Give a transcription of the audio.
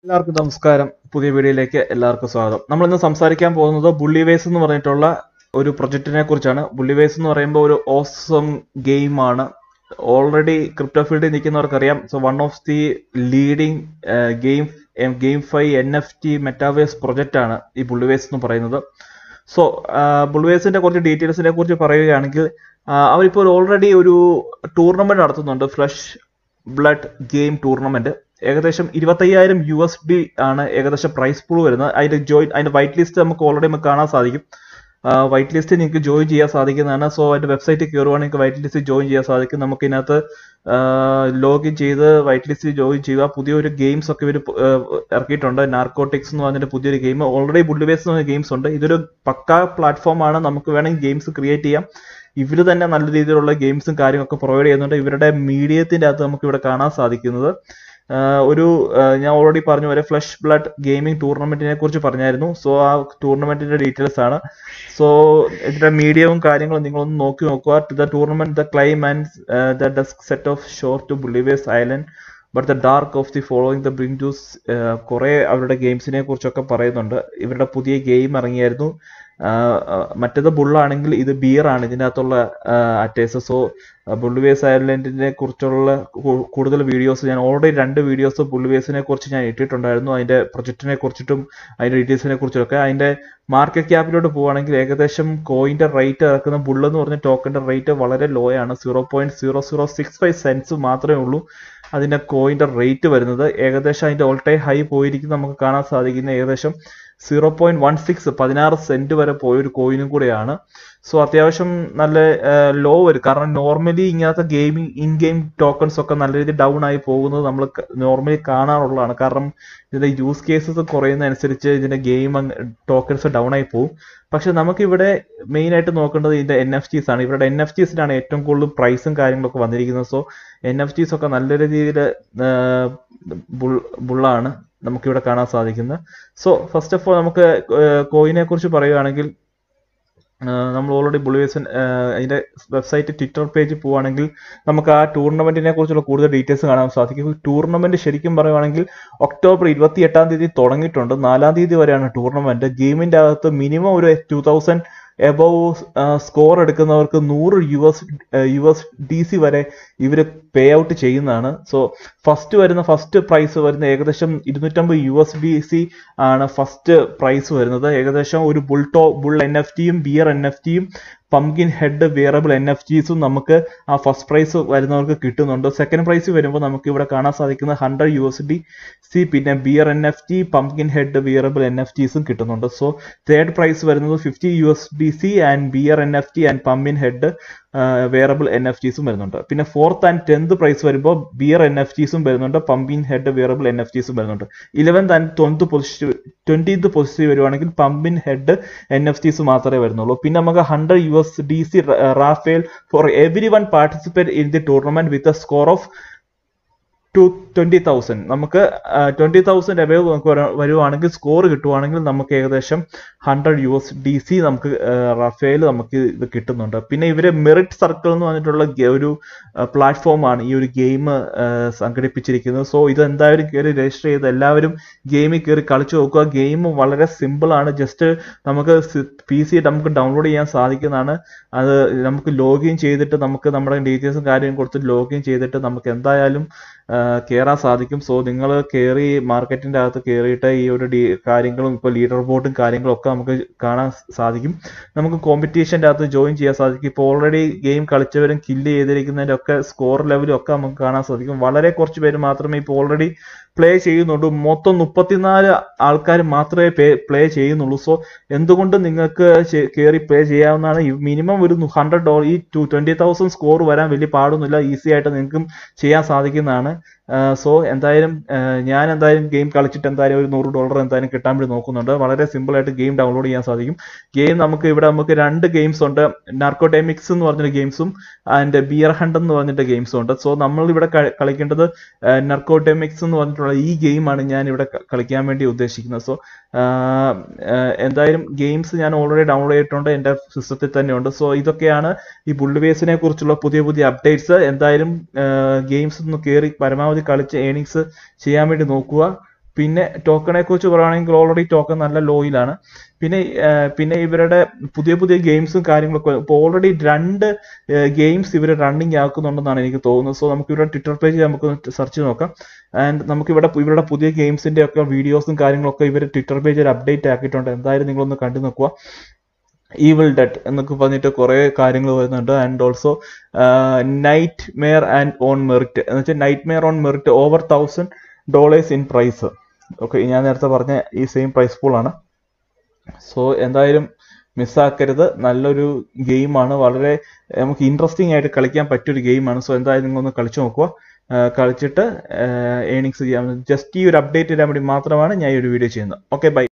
എല്ലാവർക്കും നമസ്കാരം പുതിയ വീഡിയോയിലേക്ക് എല്ലാവർക്കും സ്വാഗതം നമ്മൾ ഇന്ന് സംസാരിക്കാൻ പോകുന്നത് ബുള്ളിവേസ് എന്ന് പറഞ്ഞിട്ടുള്ള ഒരു പ്രൊജക്റ്റിനെ കുറിച്ചാണ് ബുള്ളിവേസ് എന്ന് പറയുമ്പോൾ ഒരു ഓസം ഗെയിമാണ് ഓൾറെഡി ക്രിപ്റ്റോ ഫീൽഡിൽ നിൽക്കുന്നവർക്കറിയാം so one of the leading game GameFi N F T metaverse project ആണ് ഈ ബുള്ളിവേസ് എന്ന് പറയുന്നത് സോ ബുൾവേസിന്റെ കുറച്ച് ഡീറ്റെയിൽസിനെ കുറിച്ച് പറയുകയാണെങ്കിൽ ആ, അവരിപ്പോൾ ഓൾറെഡി ഒരു ടൂർണമെന്റ് നടത്തുന്നുണ്ട് ഫ്ലഷ് ബ്ലഡ് ഗെയിം ടൂർണമെന്റ് ഏകദേശം ഇരുപത്തയ്യായിരം യു എസ് ഡി ആണ് ഏകദേശം പ്രൈസ് പൂൾ വരുന്നത് അതിന്റെ ജോയിൻ അതിന്റെ വൈറ്റ് ലിസ്റ്റ് നമുക്ക് ഓൾറെഡി നമുക്ക് കാണാൻ സാധിക്കും വൈറ്റ് ലിസ്റ്റ് നിങ്ങൾക്ക് ജോയിൻ ചെയ്യാൻ സാധിക്കുന്നതാണ് സോ അതിന്റെ വെബ്സൈറ്റിൽ കയറുവാണെങ്കിൽ നിങ്ങൾക്ക് വൈറ്റ് ലിസ്റ്റ് ജോയിൻ ചെയ്യാൻ സാധിക്കും നമുക്ക് ഇതിനകത്ത് ലോഗിൻ ചെയ്ത് വൈറ്റ് ലിസ്റ്റ് ജോയിൻ ചെയ്യുക പുതിയൊരു ഗെയിംസ് ഒക്കെ ഇവർ ഇറക്കിയിട്ടുണ്ട് നാർക്കോട്ടിക്സ് എന്ന് പറഞ്ഞിട്ട് പുതിയൊരു ഗെയിം ഓൾറെഡി ബുള്ളിവേസ് എന്ന് പറഞ്ഞ ഗെയിംസ് ഉണ്ട് ഇതൊരു പക്കാ പ്ലാറ്റ്ഫോം ആണ് നമുക്ക് വേണമെങ്കിൽ ഗെയിംസ് ക്രിയേറ്റ് ചെയ്യാം ഇവർ തന്നെ നല്ല രീതിയിലുള്ള ഗെയിംസും കാര്യങ്ങളൊക്കെ പ്രൊവൈഡ് ചെയ്യുന്നുണ്ട് ഇവരുടെ മീഡിയത്തിന്റെ അകത്ത് നമുക്ക് ഇവിടെ കാണാൻ സാധിക്കുന്നത് ആഹ് ഒരു ആഹ് ഞാൻ ഓൾറെഡി പറഞ്ഞ പോലെ ഫ്ലഷ് ബ്ലഡ് ഗെയിമിംഗ് ടൂർണമെന്റിനെ കുറിച്ച് പറഞ്ഞായിരുന്നു സോ ആ ടൂർണമെന്റിന്റെ ഡീറ്റെയിൽസ് ആണ് സോ ഇതിന്റെ മീഡിയവും കാര്യങ്ങളും നിങ്ങളൊന്ന് നോക്കി നോക്കുക to the tournament the claim and the desk set of shore to Bulliverse island but the dark of the following the bring tools കുറെ അവരുടെ ഗെയിംസിനെ കുറിച്ചൊക്കെ പറയുന്നുണ്ട് ഇവരുടെ പുതിയ ഗെയിം ഇറങ്ങിയായിരുന്നു ആഹ് ആഹ് മറ്റേത് ബുള്ളാണെങ്കിൽ ഇത് ബിയർ ആണ് ഇതിൻ്റെ അകത്തുള്ള അറ്റേഴ്സ് സോ ബുള്ളിവേസ് ഐലൻഡിനെ കുറിച്ചുള്ള കൂ- കൂടുതൽ വീഡിയോസ് ഞാൻ ഓൾറെഡി രണ്ട് വീഡിയോസ് ബുള്ളിവേസിനെ കുറിച്ച് ഞാൻ ഇട്ടിട്ടുണ്ടായിരുന്നു അതിന്റെ പ്രൊജക്റ്റിനെ കുറിച്ചിട്ടും അതിന്റെ ഡീറ്റെയിൽസിനെ കുറിച്ചൊക്കെ അതിന്റെ മാർക്കറ്റ് ക്യാപ്പിലോട്ട് പോവുകയാണെങ്കിൽ ഏകദേശം കോയിന്റെ റേറ്റ് ഇറക്കുന്ന ബുള്ള് എന്ന് പറഞ്ഞ ടോക്കന്റെ റേറ്റ് വളരെ ലോ ആണ് zero point zero zero six five cents മാത്രമേ ഉള്ളൂ അതിന്റെ കോയിന്റെ റേറ്റ് വരുന്നത് ഏകദേശം അതിന്റെ ഓൾ ടൈം ഹൈ പോയിരിക്കുന്നത് നമുക്ക് കാണാൻ സാധിക്കുന്ന ഏകദേശം സീറോ പോയിന്റ് വൺ സിക്സ് പതിനാറ് സെന്റ് വരെ പോയ ഒരു കോയിനും കൂടെയാണ് സോ അത്യാവശ്യം നല്ല ലോ വരും കാരണം നോർമലി ഇങ്ങനത്തെ ഗെയിമിംഗ് ഇൻ ഗെയിം ടോക്കൺസ് ഒക്കെ നല്ല രീതിയിൽ ഡൗൺ ആയി പോകുന്നത് നമ്മൾ നോർമലി കാണാറുള്ളതാണ് കാരണം ഇതിന്റെ യൂസ് കേസസ് കുറയുന്നതനുസരിച്ച് ഇതിന്റെ ഗെയിം ടോക്കൺസ് ഡൗൺ ആയി പോകും പക്ഷെ നമുക്കിവിടെ മെയിൻ ആയിട്ട് നോക്കേണ്ടത് ഇതിന്റെ എൻ എഫ് ടീസ് ആണ് ഇവരുടെ എൻ എഫ് ടീസിനാണ് ഏറ്റവും കൂടുതൽ പ്രൈസും കാര്യങ്ങളൊക്കെ വന്നിരിക്കുന്നത് സോ എൻ എഫ് ടീസ് ഒക്കെ നല്ല രീതിയിൽ ബുള്ളാണ് നമുക്കിവിടെ കാണാൻ സാധിക്കുന്നത് സോ ഫസ്റ്റ് ഓഫ് ഓൾ നമുക്ക് കോയിനെ കുറിച്ച് പറയുകയാണെങ്കിൽ ആഹ് നമ്മൾ ഓൾറെഡി ബുളിവേസൻ അതിന്റെ വെബ്സൈറ്റ് ട്വിറ്റർ പേജിൽ പോവുകയാണെങ്കിൽ നമുക്ക് ആ ടൂർണമെന്റിനെ കുറിച്ചുള്ള കൂടുതൽ ഡീറ്റെയിൽസ് കാണാൻ സാധിക്കും ടൂർണമെന്റ് ശരിക്കും പറയുവാണെങ്കിൽ ഒക്ടോബർ ഇരുപത്തി എട്ടാം തീയതി തുടങ്ങിയിട്ടുണ്ട് നാലാം തീയതി വരെയാണ് ടൂർണമെന്റ് ഗെയിമിന്റെ അകത്ത് മിനിമം ഒരു ടൂ തൗസൻഡ് എബവ് സ്കോർ എടുക്കുന്നവർക്ക് നൂറ് U S U S D C വരെ ഇവർ പേ ഔട്ട് ചെയ്യുന്നതാണ് സോ ഫസ്റ്റ് വരുന്ന ഫസ്റ്റ് പ്രൈസ് വരുന്ന ഏകദേശം ഇരുന്നൂറ്റമ്പത് യു എസ് ഡി സി ആണ് ഫസ്റ്റ് പ്രൈസ് വരുന്നത് ഏകദേശം ഒരു bull to bull N F ടിയും ബിയർ എൻ എഫ് ടിയും pumpkin head wearable N F ജിസും നമുക്ക് ആ ഫസ്റ്റ് പ്രൈസ് വരുന്നവർക്ക് കിട്ടുന്നുണ്ട് സെക്കൻഡ് പ്രൈസ് വരുമ്പോൾ നമുക്ക് ഇവിടെ കാണാൻ സാധിക്കുന്ന hundred U S D C പിന്നെ bear N F T pumpkin head wearable N F ജിസും കിട്ടുന്നുണ്ട് സോ തേർഡ് പ്രൈസ് വരുന്നത് fifty U S D C and bear N F T and pumpkin head wearable N F ജിസും വരുന്നുണ്ട് പിന്നെ fourth and tenth prize വരുമ്പോൾ bear N F ജിസും വരുന്നുണ്ട് pumpkin head wearable N F ജിസും വരുന്നുണ്ട് eleventh and twelfth position twentieth position വരുവാണെങ്കിൽ pumpkin head N F ജിസ് മാത്രമേ വരുന്നുള്ളൂ പിന്നെ നമുക്ക് hundred U S D C raffle for every one participate in the tournament with a score of two twenty thousand നമുക്ക് twenty thousand above നമുക്ക് വര- വരുവാണെങ്കിൽ സ്കോർ കിട്ടുവാണെങ്കിൽ നമുക്ക് ഏകദേശം hundred U S D C നമുക്ക് റഫേൽ നമുക്ക് ഇത് കിട്ടുന്നുണ്ട് പിന്നെ ഇവര് മെറിറ്റ് സർക്കിൾ എന്ന് പറഞ്ഞിട്ടുള്ള ഗെ- ഒരു പ്ലാറ്റ്ഫോമാണ് ഈ ഒരു ഗെയിം സംഘടിപ്പിച്ചിരിക്കുന്നത് സോ ഇത് എന്തായാലും കയറി രജിസ്റ്റർ ചെയ്ത് എല്ലാവരും ഗെയിമിൽ കയറി കളിച്ചു നോക്കുക ഗെയിം വളരെ സിമ്പിൾ ആണ് ജസ്റ്റ് നമുക്ക് പി സി നമുക്ക് ഡൗൺലോഡ് ചെയ്യാൻ സാധിക്കുന്നതാണ് അത് നമുക്ക് ലോഗിൻ ചെയ്തിട്ട് നമുക്ക് നമ്മുടെ ഡീറ്റെയിൽസും കാര്യവും കൊടുത്ത് ലോഗിൻ ചെയ്തിട്ട് നമുക്ക് എന്തായാലും കയറാൻ സാധിക്കും സോ നിങ്ങൾ കയറി മാർക്കറ്റിന്റെ അകത്ത് കയറിയിട്ട് ഈ ഒരു ഡി കാര്യങ്ങളും ഇപ്പോൾ ലീഡർ ബോർഡും കാര്യങ്ങളും ഒക്കെ നമുക്ക് കാണാൻ സാധിക്കും നമുക്ക് കോമ്പറ്റീഷന്റെ അകത്ത് ജോയിൻ ചെയ്യാൻ സാധിക്കും ഇപ്പോൾ ഓൾറെഡി ഗെയിം കളിച്ചവരും കില്ല് ചെയ്തിരിക്കുന്നതിന്റെ ഒക്കെ സ്കോർ ലെവലും ഒക്കെ നമുക്ക് കാണാൻ സാധിക്കും വളരെ കുറച്ച് പേര് മാത്രമേ ഇപ്പോൾ ഓൾറെഡി പ്ലേ ചെയ്യുന്നുള്ളൂ മൊത്തം മുപ്പത്തിനാല് ആൾക്കാർ മാത്രമേ പ്ലേ ചെയ്യുന്നുള്ളൂ സോ എന്തുകൊണ്ട് നിങ്ങൾക്ക് കയറി പ്ലേ ചെയ്യാവുന്നതാണ് മിനിമം ഒരു ഹൺഡ്രഡ് ഡോളർ ഈ ടു ട്വന്റി തൗസൻഡ് സ്കോർ വരാൻ വലിയ പാടൊന്നുമില്ല ഈസി ആയിട്ട് നിങ്ങൾക്കും ചെയ്യാൻ സാധിക്കുന്നതാണ് സോ എന്തായാലും ആഹ് ഞാൻ എന്തായാലും ഗെയിം കളിച്ചിട്ട് എന്തായാലും ഒരു നൂറ് ഡോളർ എന്തായാലും കിട്ടാൻ വേണ്ടി നോക്കുന്നുണ്ട് വളരെ സിമ്പിൾ ആയിട്ട് ഗെയിം ഡൗൺലോഡ് ചെയ്യാൻ സാധിക്കും ഗെയിം നമുക്ക് ഇവിടെ നമുക്ക് രണ്ട് ഗെയിംസ് ഉണ്ട് നാർക്കോഡെമിക്സ് എന്ന് പറഞ്ഞിട്ട് ഗെയിംസും ആൻഡ് ബിയർ ഹണ്ട് എന്ന് പറഞ്ഞിട്ട് ഗെയിംസും ഉണ്ട് സോ നമ്മൾ ഇവിടെ ക- കളിക്കേണ്ടത് നർക്കോഡെമിക്സ് എന്ന് പറഞ്ഞിട്ടുള്ള ഈ ഗെയിമാണ് ഞാൻ ഇവിടെ ക- കളിക്കാൻ വേണ്ടി ഉദ്ദേശിക്കുന്നത് സോ എന്തായാലും ഗെയിംസ് ഞാൻ ഓൾറെഡി ഡൗൺലോഡ് ചെയ്തിട്ടുണ്ട് എൻ്റെ സിസ്റ്റത്തിൽ തന്നെ ഉണ്ട് സോ ഇതൊക്കെയാണ് ഈ ബുള്ളിവേസിനെ കുറിച്ചുള്ള പുതിയ പുതിയ അപ്ഡേറ്റ്സ് എന്തായാലും ഗെയിംസ് ഒന്ന് കയറി പരമാവധി കളിച്ച് ഏണിങ്സ് ചെയ്യാൻ വേണ്ടി നോക്കുക പിന്നെ ടോക്കണെ കുറിച്ച് പറയുകയാണെങ്കിൽ ഓൾറെഡി ടോക്കൺ നല്ല ലോയിലാണ് പിന്നെ ആ, പിന്നെ ഇവരുടെ പുതിയ പുതിയ ഗെയിംസും കാര്യങ്ങളൊക്കെ ഇപ്പോൾ ഓൾറെഡി രണ്ട് ഗെയിംസ് ഇവർ റണ്ണിങ് ആക്കുന്നുണ്ടെന്നാണ് എനിക്ക് തോന്നുന്നത് സോ നമുക്ക് ഇവരുടെ ട്വിറ്റർ പേജ് നമുക്ക് സെർച്ച് ചെയ്ത് നോക്കാം ആൻഡ് നമുക്ക് ഇവിടെ ഇവരുടെ പുതിയ ഗെയിംസിന്റെ ഒക്കെ വീഡിയോസും കാര്യങ്ങളൊക്കെ ഇവർ ട്വിറ്റർ പേജിൽ അപ്ഡേറ്റ് ആക്കിയിട്ടുണ്ട് എന്തായാലും നിങ്ങളൊന്ന് കണ്ടു നോക്കുക ഈവിൾ ഡെഡ് എന്നൊക്കെ പറഞ്ഞിട്ട് കുറേ കാര്യങ്ങൾ വരുന്നുണ്ട് and also nightmare and on merit എന്ന് വെച്ചാൽ nightmare on merit over thousand dollars in prize okay ഞാൻ നേരത്തെ പറഞ്ഞ ഈ സെയിം പ്രൈസ് പൂൾ ആണ് സോ എന്തായാലും മിസ്സാക്കരുത് നല്ലൊരു ഗെയിമാണ് വളരെ നമുക്ക് ഇൻട്രസ്റ്റിംഗ് ആയിട്ട് കളിക്കാൻ പറ്റിയൊരു ഗെയിമാണ് സോ എന്തായാലും നിങ്ങളൊന്ന് കളിച്ചു നോക്കുക ആ, കളിച്ചിട്ട് ഏണിങ്സ് ചെയ്യാം ജസ്റ്റ് ഈ ഒരു അപ്ഡേറ്റ് ഇടാൻ വേണ്ടി മാത്രമാണ് ഞാൻ ഈ ഒരു വീഡിയോ ചെയ്യുന്നത് ഓക്കെ ബൈ